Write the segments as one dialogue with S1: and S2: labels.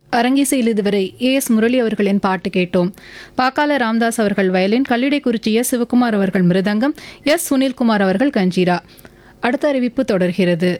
S1: அரங்கேசையில் இதுவரை A S Murali அவர்களின் பாட்டு கேட்டோம் பாக்கால ராம்தாஸ் அவர்கள் வயலின் கல்லிடைக்குறிச்சி எஸ் சிவகுமார் அவர்கள் மிருதங்கம் எஸ் சுனில்குமார் அவர்கள் கஞ்சீரா அடுத்த அறிவிப்பு தொடர்கிறது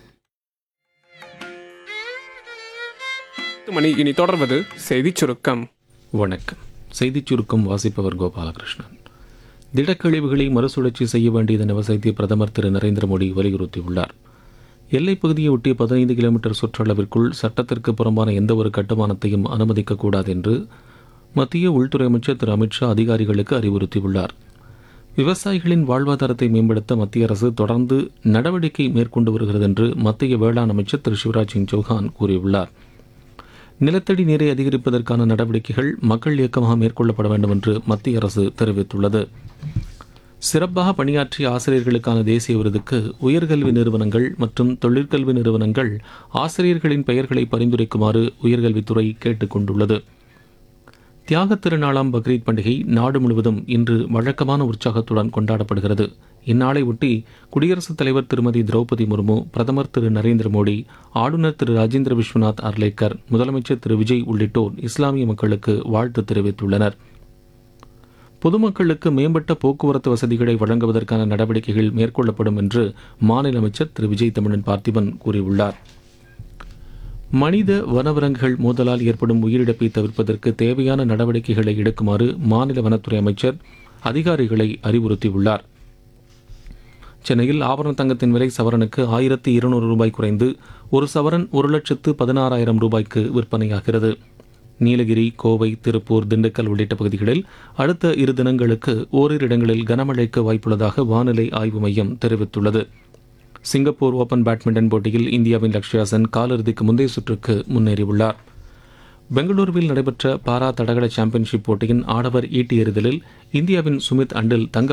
S2: பத்து மணி இனி தொடர்வது செய்திச் சுருக்கம்
S3: வணக்கம் செய்திச் சுருக்கம் வாசிப்பவர் கோபாலகிருஷ்ணன் திடக்கழிவுகளை மறுசுழற்சி செய்ய வேண்டியதன் அவசியத்தை பிரதமர் திரு நரேந்திர மோடி வலியுறுத்தியுள்ளார் எல்லைப் பகுதியை ஒட்டிய பதினைந்து கிலோமீட்டர் சுற்றளவிற்குள் சட்டத்திற்கு புறம்பான எந்தவொரு கட்டுமானத்தையும் அனுமதிக்கக்கூடாது என்று மத்திய உள்துறை அமைச்சர் திரு அமித்ஷா அதிகாரிகளுக்கு அறிவுறுத்தியுள்ளார் விவசாயிகளின் வாழ்வாதாரத்தை மேம்படுத்த மத்திய அரசு தொடர்ந்து நடவடிக்கை மேற்கொண்டு வருகிறது என்று மத்திய வேளாண் அமைச்சர் திரு சிவராஜ் சிங் சௌஹான் கூறியுள்ளார் நிலத்தடி நீரை அதிகரிப்பதற்கான நடவடிக்கைகள் மக்கள் இயக்கமாக மேற்கொள்ளப்பட வேண்டும் என்று மத்திய அரசு தெரிவித்துள்ளது சிறப்பாக பணியாற்றிய ஆசிரியர்களுக்கான தேசிய விருதுக்கு உயர்கல்வி நிறுவனங்கள் மற்றும் தொழிற்கல்வி நிறுவனங்கள் ஆசிரியர்களின் பெயர்களை பரிந்துரைக்குமாறு உயர்கல்வித்துறை கேட்டுக் கொண்டுள்ளது தியாகத் திருநாளாம் பக்ரீத் பண்டிகை நாடு முழுவதும் இன்று வழக்கமான உற்சாகத்துடன் கொண்டாடப்படுகிறது இந்நாளை ஒட்டி குடியரசுத் தலைவர் திருமதி திரௌபதி முர்மு பிரதமர் திரு நரேந்திர மோடி ஆளுநர் திரு ராஜேந்திர விஸ்வநாத் அர்லேக்கர் முதலமைச்சர் திரு விஜய் உள்ளிட்டோர் இஸ்லாமிய மக்களுக்கு வாழ்த்து தெரிவித்துள்ளனர் பொதுமக்களுக்கு மேம்பட்ட போக்குவரத்து வசதிகளை வழங்குவதற்கான நடவடிக்கைகள் மேற்கொள்ளப்படும் என்று மாநில அமைச்சர் திரு விஜய் தமிழன் பார்த்திபன் கூறியுள்ளார் மனித வனவிலங்குகள் மோதலால் ஏற்படும் உயிரிழப்பை தவிர்ப்பதற்கு தேவையான நடவடிக்கைகளை எடுக்குமாறு மாநில வனத்துறை அமைச்சர் அதிகாரிகளை அறிவுறுத்தியுள்ளார் சென்னையில் ஆபரண தங்கத்தின் விலை சவரனுக்கு ஆயிரத்தி இருநூறு ரூபாய் குறைந்து ஒரு சவரன் ஒரு லட்சத்து பதினாறாயிரம் ரூபாய்க்கு விற்பனையாகிறது நீலகிரி கோவை திருப்பூர் திண்டுக்கல் உள்ளிட்ட பகுதிகளில் அடுத்த இரு தினங்களுக்கு ஓரிரு இடங்களில் கனமழைக்கு வாய்ப்புள்ளதாக வானிலை ஆய்வு மையம் தெரிவித்துள்ளது சிங்கப்பூர் ஓபன் பேட்மிண்டன் போட்டியில் இந்தியாவின் லக்ஷ்யா சென் காலிறுதிக்கு முந்தைய சுற்றுக்கு முன்னேறியுள்ளார் பெங்களூருவில் நடைபெற்ற பாரா தடகள சாம்பியன்ஷிப் போட்டியின் ஆடவர் ஈட்டி எறிதலில் இந்தியாவின் சுமித் அண்டில் தங்க